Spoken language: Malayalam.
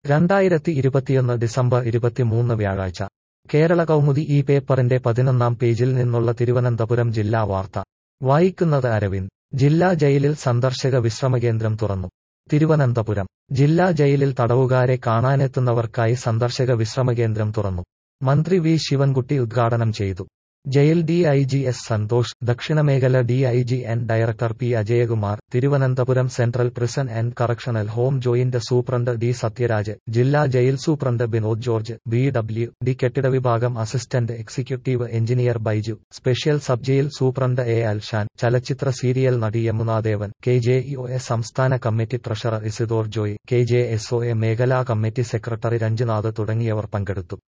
രണ്ടായിരത്തി ഇരുപത്തിയൊന്ന് ഡിസംബർ ഇരുപത്തിമൂന്ന് വ്യാഴാഴ്ച കേരള കൗമുദി ഈ പേപ്പറിന്റെ പതിനൊന്നാം പേജിൽ നിന്നുള്ള തിരുവനന്തപുരം ജില്ലാ വാർത്ത വായിക്കുന്നത് അരവിന്ദ് ജില്ലാ ജയിലിൽ സന്ദർശക വിശ്രമകേന്ദ്രം തുറന്നു തിരുവനന്തപുരം ജില്ലാ ജയിലിൽ തടവുകാരെ കാണാനെത്തുന്നവർക്കായി സന്ദർശക വിശ്രമകേന്ദ്രം തുറന്നു മന്ത്രി വി ശിവൻകുട്ടി ഉദ്ഘാടനം ചെയ്തു jail D I G S Santhosh ദക്ഷിണമേഖല D I G N director P Ajayakumar Thiruvananthapuram central prison and correctional home joint superintendent D Sathyaraj ജില്ലാ jail superintendent Binod George P W D കെട്ടിട വിഭാഗം assistant executive engineer Baiju special sub jail superintendent A Alshan ചലച്ചിത്ര സീരിയൽ നടി Yamunadevan K J E O A സംസ്ഥാന committee treasurer Isidore Joy K J S O A മേഖലാ കമ്മിറ്റി സെക്രട്ടറി രഞ്ജുനാഥ് തുടങ്ങിയവർ പങ്കെടുത്തു